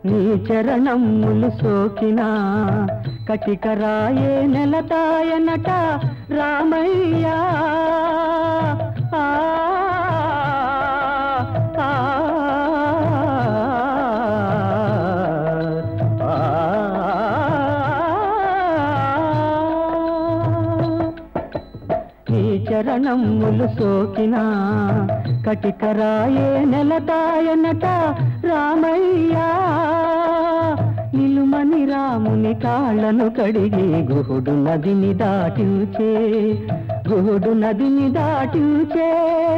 నీ చరణములు సోకినా కటికరాయే నెలతాయనట రామయ్యా ఆ, ఆ, ఆ. నీ చరణములు సోకినా కటికరాయే నెలతాయనట రామయ్యా నిలుమని రాముని కాళ్ళను కడిగి గుహుడు నదిని దాటించే గుహుడు నదిని దాటించే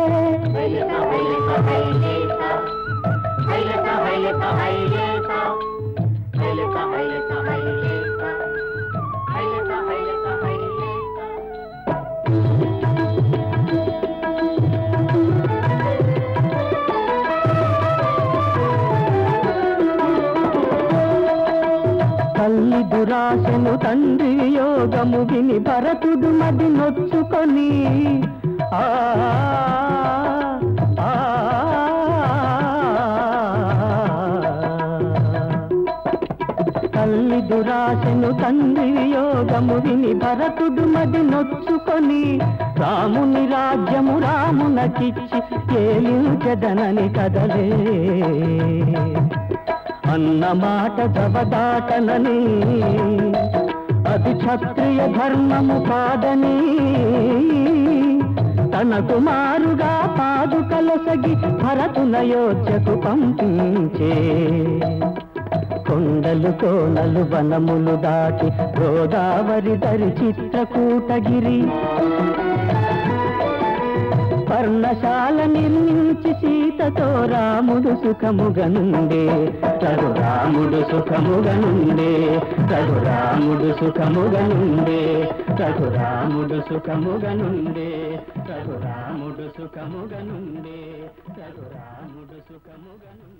తల్లి దురాశను తండ్రి యోగము విని భరతుడు మది నొచ్చుకొని ఆ ఆ, తల్లి దురాశను తండ్రి యోగము విని భరతుడు మది నొచ్చుకొని రాముని రాజ్యము రామునకిచ్చి ఏలించదనని కదలే అన్న మాట జవదాటనని అది క్షత్రియ ధర్మము కాదని తన కుమారుగా పాదుకలసగి భరతునయోధ్యకు పంపించే కొండలు కోనలు వనములు దాటి గోదావరి దరి చిత్రకూటగిరి పర్ణశాల నిర్మించి సీతతో రాముడు సుఖముగనుండే రఘురాముడు సుఖముగనుండే రఘురాముడు సుఖముగనుండే రఘురాముడు సుఖముగనుండే రఘురాముడు సుఖముగనుండే రఘురాముడు సుఖముగనుండే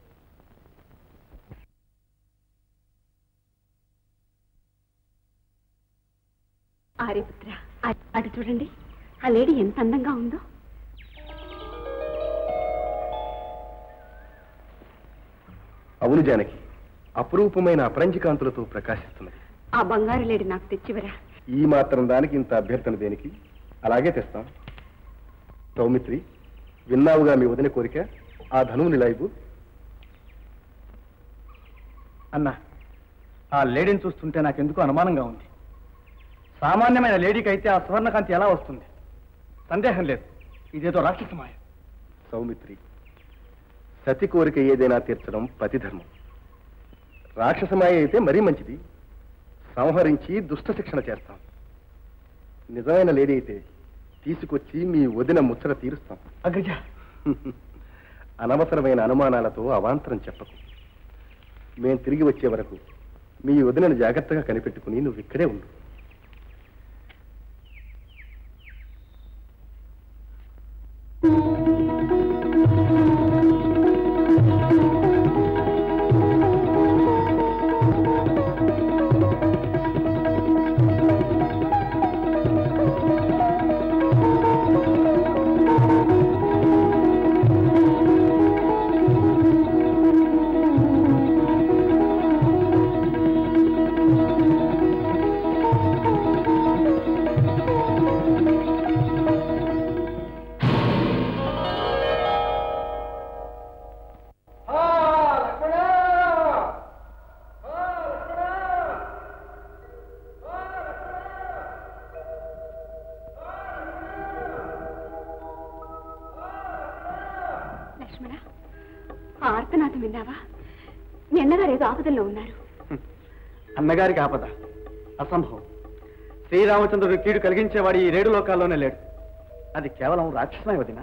ఆర్యపుత్ర అ- అటు చూడండి ఆ లేడీ ఎంత అందంగా ఉందో అవును జానకి అపురూపమైన అపరంజికాంతులతో ప్రకాశిస్తున్నది ఆ బంగారు లేడీ నాకు తెచ్చివరా ఈ మాత్రం దానికి ఇంత అభ్యర్థన దేనికి అలాగే తెస్తాం సౌమిత్రి విన్నావుగా మీ వదిన కోరిక ఆ ధనువుని లైబు అన్నా ఆ లేడీని చూస్తుంటే నాకెందుకో అనుమానంగా ఉంది సామాన్యమైన లేడీకి అయితే ఆ సువర్ణకాంతి ఎలా వస్తుంది సందేహం లేదు ఇదేదో రాక్షసమాయ సౌమిత్రి సతి కోరిక ఏదైనా తీర్చడం పతిధర్మం రాక్షసమాయ అయితే మరీ మంచిది సంహరించి దుష్ట శిక్షణ చేస్తాం నిజమైన లేడీ అయితే తీసుకొచ్చి మీ వదిన ముచ్చట తీరుస్తాం అగ్రజ అనవసరమైన అనుమానాలతో అవాంతరం చెప్పకు మేం తిరిగి వచ్చే వరకు మీ వదినను జాగ్రత్తగా కనిపెట్టుకుని నువ్వు ఇక్కడే ఉండు లక్ష్మణ ఆ ఆర్తనాథం విన్నావా మీ అన్నగారు ఏదో ఆపదల్లో ఉన్నారు అన్నగారికి ఆపద అసంభవం శ్రీరామచంద్రుడు కీడు కలిగించేవాడు ఈ రేడు లోకాల్లోనే లేడు అది కేవలం రాక్షసమయ వదిన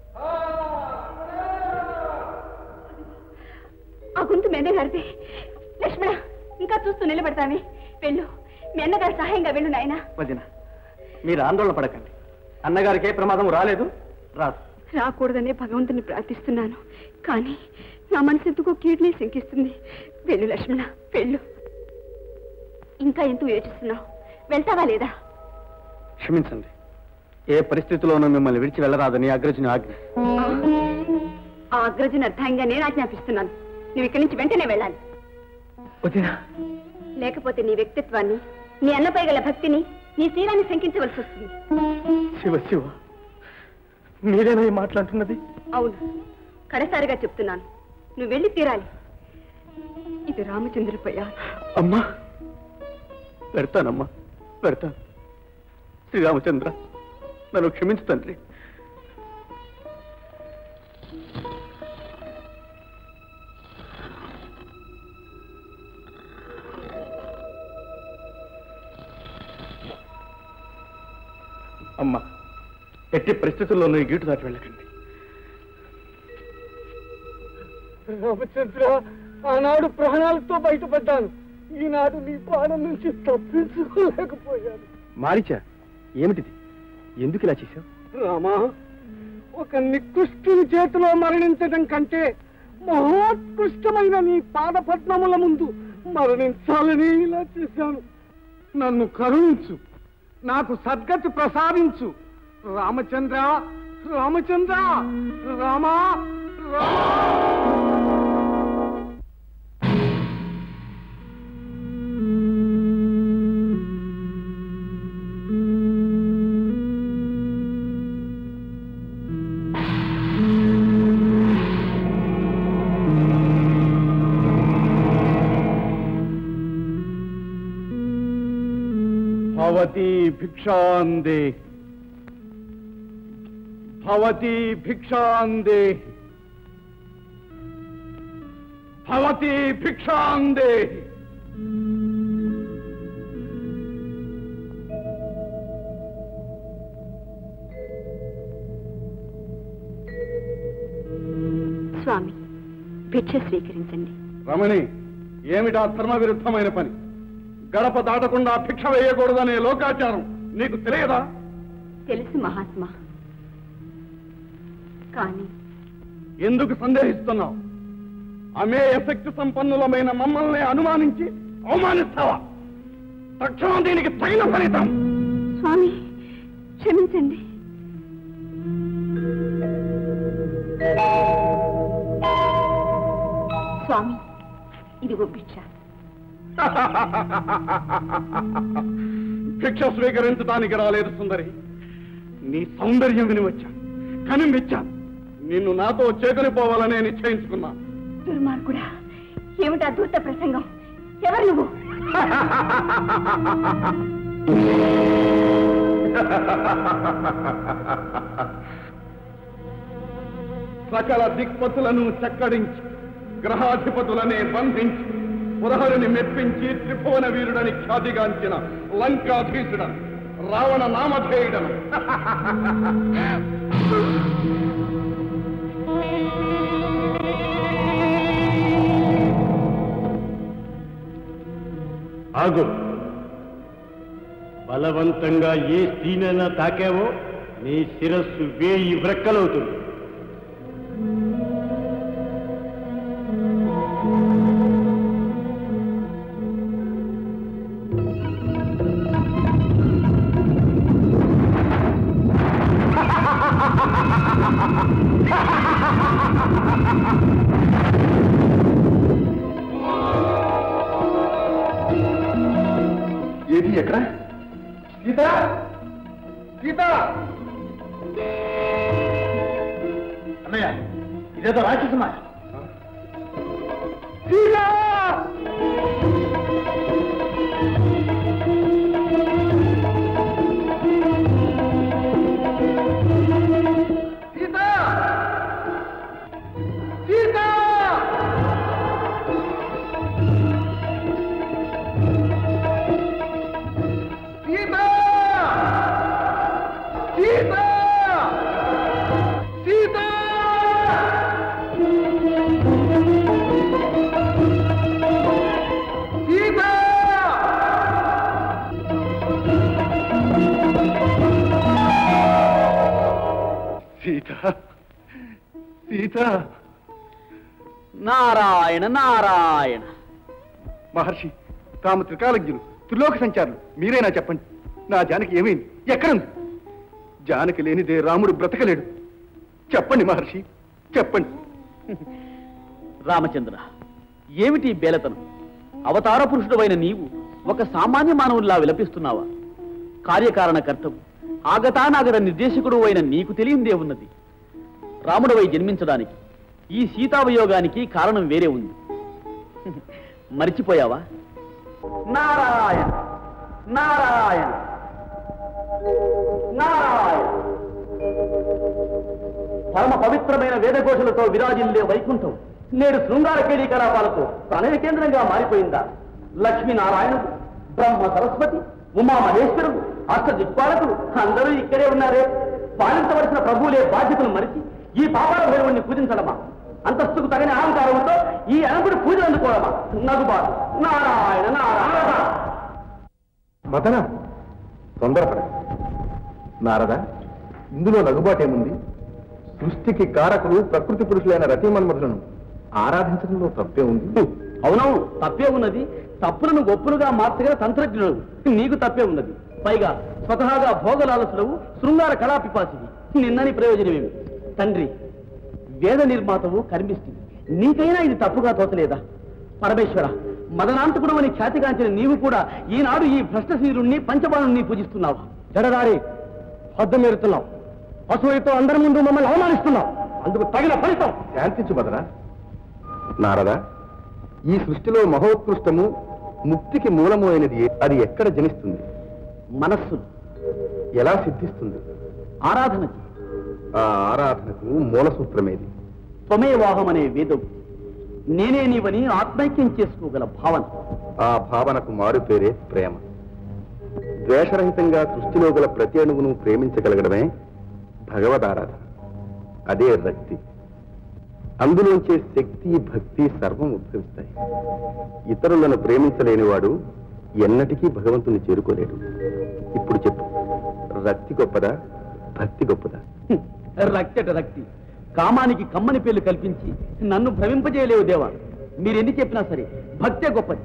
ఆ గొంతు మీ అన్నగారిదే లక్ష్మణ ఇంకా చూస్తూ నిలబడతామే వెళ్ళు మీ అన్నగారి సహాయంగా వెళ్ళు నాయనా వదిన మీరు ఆందోళన పడకండి అన్నగారికి ఏ ప్రమాదం రాలేదు రాదు రాకూడదనే భగవంతుని ప్రార్థిస్తున్నాను కానీ నా మనసు ఎందుకో కీడునే శంకిస్తుంది వెళ్ళు లక్ష్మణ వెళ్ళు ఇంకా ఎందుకు యోచిస్తున్నావు వెళ్తావా లేదా క్షమించండి ఏ పరిస్థితిలోనూ మిమ్మల్ని విడిచి వెళ్ళరాదని అగ్రజుని ఆజ్ఞ ఆ అగ్రజుని అర్థంగా నేను ఆజ్ఞాపిస్తున్నాను నువ్వు ఇక్కడి నుంచి వెంటనే వెళ్ళాలి వదినా లేకపోతే నీ వ్యక్తిత్వాన్ని నీ అన్నపై గల భక్తిని నీ శీలాన్ని శంకించవలసి వస్తుంది శివ శివ మీరేనా ఈ మాట్లాడుతున్నది అవును కడసారిగా చెప్తున్నాను నువ్వు వెళ్ళి తీరాలి ఇది రామచంద్రపై ఆశ. అమ్మా పెడతానమ్మా పెడతాను శ్రీరామచంద్ర నన్ను క్షమించు తండ్రి అమ్మా ఎట్టి పరిస్థితుల్లోనూ ఈ గీటు దాటి వెళ్ళకండి రామచంద్ర ఆనాడు ప్రాణాలతో బయటపడ్డాను ఈనాడు నీ ప్రాణం నుంచి తప్పించుకోలేకపోయాను మారిచా ఏమిటిది ఎందుకు ఇలా చేశావు రామా ఒక నికృష్టుని చేతిలో మరణించడం కంటే మహోత్కృష్టమైన నీ పాదపద్మముల ముందు మరణించాలని ఇలా చేశాను నన్ను కరుణించు నాకు సద్గతి ప్రసాదించు రామచంద్ర రామచంద్ర రామా రామా భవతి భిక్షాందే భవతి భిక్షాందే భవతి భిక్షాందే స్వామి భిక్ష స్వీకరించండి రమణి ఏమిటా ధర్మ విరుద్ధమైన పని గడప దాటకుండా భిక్ష వేయకూడదనే లోకాచారం నీకు తెలియదా తెలుసు మహాత్మా కానీ ఎందుకు సందేహిస్తున్నావు అమేయ శక్తి సంపన్నులమైన మమ్మల్ని అనుమానించి అవమానిస్తావా తక్షణం దీనికి తగిన ఫలితం స్వామి క్షమించండి స్వామి ఇదిగో భిక్ష భిక్ష స్వీకరించడానికి రాలేదు సుందరి నీ సౌందర్యం విని వచ్చాను కని మెచ్చాను నిన్ను నాతో చేకని పోవాలనే నిశ్చయించుకున్నా దుర్మార్గుడా ఏమిటి అద్భుత ప్రసంగం ఎవరు నువ్వు సకల దిక్పతులను చక్కడించి గ్రహాధిపతులనే బంధించి పురహరిని మెప్పించి త్రిభువన వీరుడని ఖ్యాతిగాంచిన లంకాధీశుడను రావణ నామధేయుడను ఆగు బలవంతంగా ఏ స్త్రీనైనా తాకావో నీ శిరస్సు వేయి వ్రక్కలవుతుంది ఏది ఎక్కడ సీత సీత అన్నయ్య ఇదేదో రాక్షస మాట సీత సీత నారాయణ నారాయణ మహర్షి తాము త్రికాలజ్ఞులు త్రిలోక సంచారులు మీరైనా చెప్పండి నా జానకి ఏమైంది ఎక్కడుంది జానకి లేనిదే రాముడు బ్రతకలేడు చెప్పండి మహర్షి చెప్పండి రామచంద్ర ఏమిటి ఈ బేలతనం అవతార పురుషుడవైన నీవు ఒక సామాన్య మానవుల్లా విలపిస్తున్నావా కార్యకారణ కర్తవు ఆగతానాగత నిర్దేశకుడు అయిన నీకు తెలియందే ఉన్నది రాముడవై జన్మించడానికి ఈ సీతావయోగానికి కారణం వేరే ఉంది మరిచిపోయావా నారాయణ నారాయణ నారాయణ పరమ పవిత్రమైన వేదఘోషలతో విరాజిల్లే వైకుంఠం నేడు శృంగార కేళీ కలాపాలతో ప్రణయ కేంద్రంగా మారిపోయిందా లక్ష్మీనారాయణుడు బ్రహ్మ సరస్వతి ఉమా మహేశ్వరుడు అష్ట దిక్పాలకులు అందరూ ఇక్కడే ఉన్నారే పాలించవలసిన ప్రభువులే బాధ్యతను మరిచి ఈ పాపాల భైరవుణ్ణి పూజించడమా అంతస్తుకు తగిన అహంకారంతో ఈ అనకుడి పూజలు అందుకోవడమా నగుబాటు నారాయణ నారాయణ మదన తొందరపడ నారద ఇందులో నగుబాటేముంది సృష్టికి కారకులు ప్రకృతి పురుషులైన రతిమన్మధులను ఆరాధించడంలో తప్పే ఉంది అవునవును తప్పే ఉన్నది తప్పులను ఒప్పులుగా మార్చగల తంత్రజ్ఞుడు నీకు తప్పే ఉన్నది పైగా స్వతహాగా భోగలాలసుడవు శృంగార కళాపిపాసివి నిన్నని ప్రయోజనమేమి తండ్రి వేద నిర్మాతవు కర్మిస్తుంది నీకైనా ఇది తప్పుగా తోచలేదా పరమేశ్వర మదనాంతకుడు అని ఖ్యాతిగాంచిన నీవు కూడా ఈనాడు ఈ భ్రష్టశీరుణ్ణి పంచబాణుణ్ణి పూజిస్తున్నావు జడదారి హద్దు మీరుతున్నాం అసూయతో అందరి ముందు మమ్మల్ని అవమానిస్తున్నాం అందుకు తగిన ఫలితం శాంతించు మదన నారద ఈ సృష్టిలో మహోత్కృష్టము ముక్తికి మూలము అయినది ఏ- అది ఎక్కడ జనిస్తుంది మనస్సు ఎలా సిద్ధిస్తుంది ఆరాధన ఆ ఆరాధనకు మూల సూత్రమేది త్వమేవాహం అనే వేదం నేనే నీవని ఆత్మైక్యం చేసుకోగల భావన ఆ భావనకు మారు పేరే ప్రేమ ద్వేషరహితంగా సృష్టిలో గల ప్రతి అణువును ప్రేమించగలగడమే భగవదారాధన అదే రక్తి అందులోంచే శక్తి భక్తి సర్వం ఉద్భవిస్తాయి ఇతరులను ప్రేమించలేనివాడు ఎన్నటికీ భగవంతుని చేరుకోలేడు ఇప్పుడు చెప్పు రక్తి గొప్పదా భక్తి గొప్పదా హ్మ్. రక్తట రక్తి కామానికి కమ్మని పేర్లు కల్పించి నన్ను భ్రమింపజేయలేవు దేవా మీరెన్ని చెప్పినా సరే భక్తే గొప్పది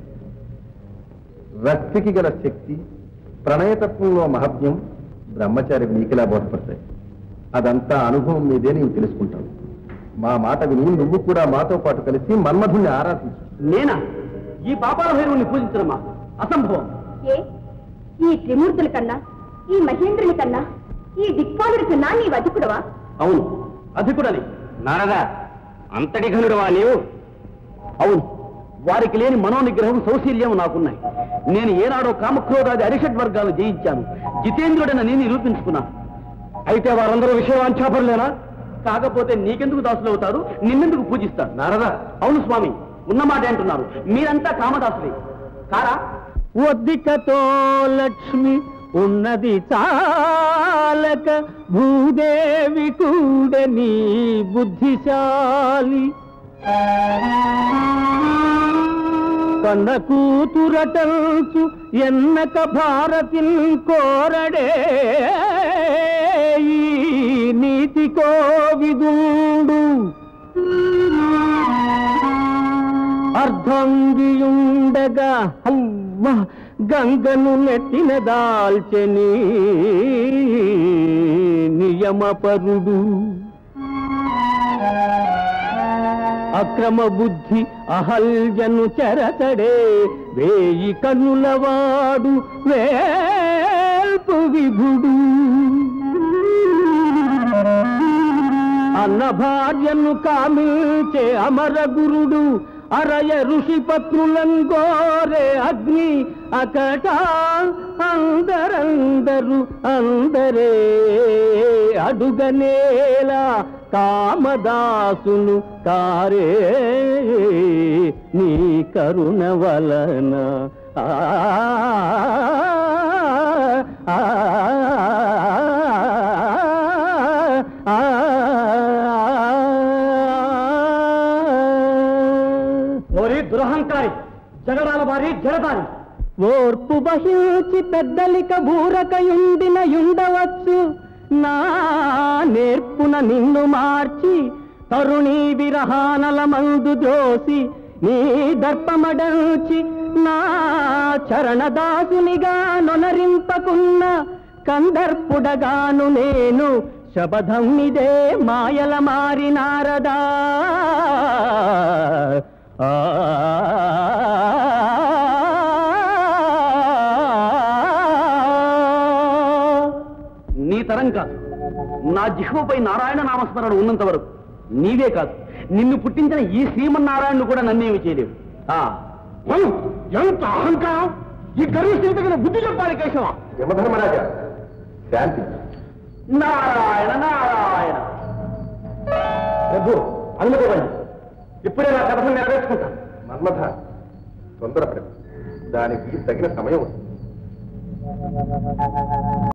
రక్తికి గల శక్తి ప్రణయతత్వంలో మహత్యం బ్రహ్మచారి మీకిలా బోధపడతాయి అదంతా అనుభవం మీదే నీవు తెలుసుకుంటావు మా మాట విని నువ్వు కూడా మాతో పాటు కలిసి మన్మధుణ్ణి ఆరాధించు నేనా ఈ పాపాల భైరవుని పూజించడమా అసంభవం ఏ ఈ త్రిమూర్తుల కన్నా ఈ మహేంద్రుని కన్నా ఈ దిక్పాలుడి కన్నా నీ వధికుడవా అవును అధికుడని నారదా అంతటి ఘనుడవా నీవు అవును వారికి లేని మనోనిగ్రహం సౌశీల్యం నాకున్నాయి నేను ఏనాడో కామక్రోధాది అరిషడ్ వర్గాలు జయించాను జితేంద్రుడని నేను నిరూపించుకున్నాను అయితే వారందరూ విషయవాంఛాపరులేనా కాకపోతే నీకెందుకు దాసులు అవుతారు నిన్నెందుకు పూజిస్తారు నారదా అవును స్వామి ఉన్నమాట అంటున్నారు మీరంతా కామదాసులే కారా ఒద్దికతో లక్ష్మి ఉన్నది చాలక భూదేవి కూడా నీ బుద్ధిశాలి కన్న కూతురటల్చు ఎన్నక భారతిన్ కోరడే ఈ నీతి కోవిదుండు అర్ధంగియుండగా అవ్వ గంగను నెట్టిన దాల్చెని నియమపరుడు అక్రమ బుద్ధి అహల్యను చెరతడే వేయి కన్నులవాడు వేల్పు విభుడు అన్న భార్యను కామిల్చే అమర గురుడు అరయ ఋషి పత్రులను గోరే అగ్ని అకట అందరందరు అందరే అడుగనేలా కామదాసులు కారే నీ కరుణ వలన ఆ ఆ, ఆ, ఓరి దురహంకారి జగడాల వారి జడదారి ఓర్పు వహించి పెద్దలిక బూరకయుండిన యుండవచ్చు నా నేర్పున నిన్ను మార్చి తరుణీ విరహానల మందు దోసి నీ దర్పమడంచి నా చరణదాసునిగా నొనరింపకున్న కందర్పుడగాను నేను శబదం ఇదే మాయల మారినారదా ఆ శిఖముపై నారాయణ నామస్మరణ ఉన్నంత వరకు నీవే కాదు నిన్ను పుట్టించిన ఈ శ్రీమన్నారాయణను కూడా నన్నేమి చేయలేవు ఆ, ఎంత అహంకారం ఈ గర్వస్థితి తగిన బుద్ధి చెప్పాలి కేశవ యమధర్మరాజా శాంతి నారాయణ నారాయణ ప్రభు అనుమతివ్వండి ఇప్పుడే నా కథను నెరవేర్చుకుంటా మన్మథ తొందరపడదు దానికి తగిన సమయం వస్తుంది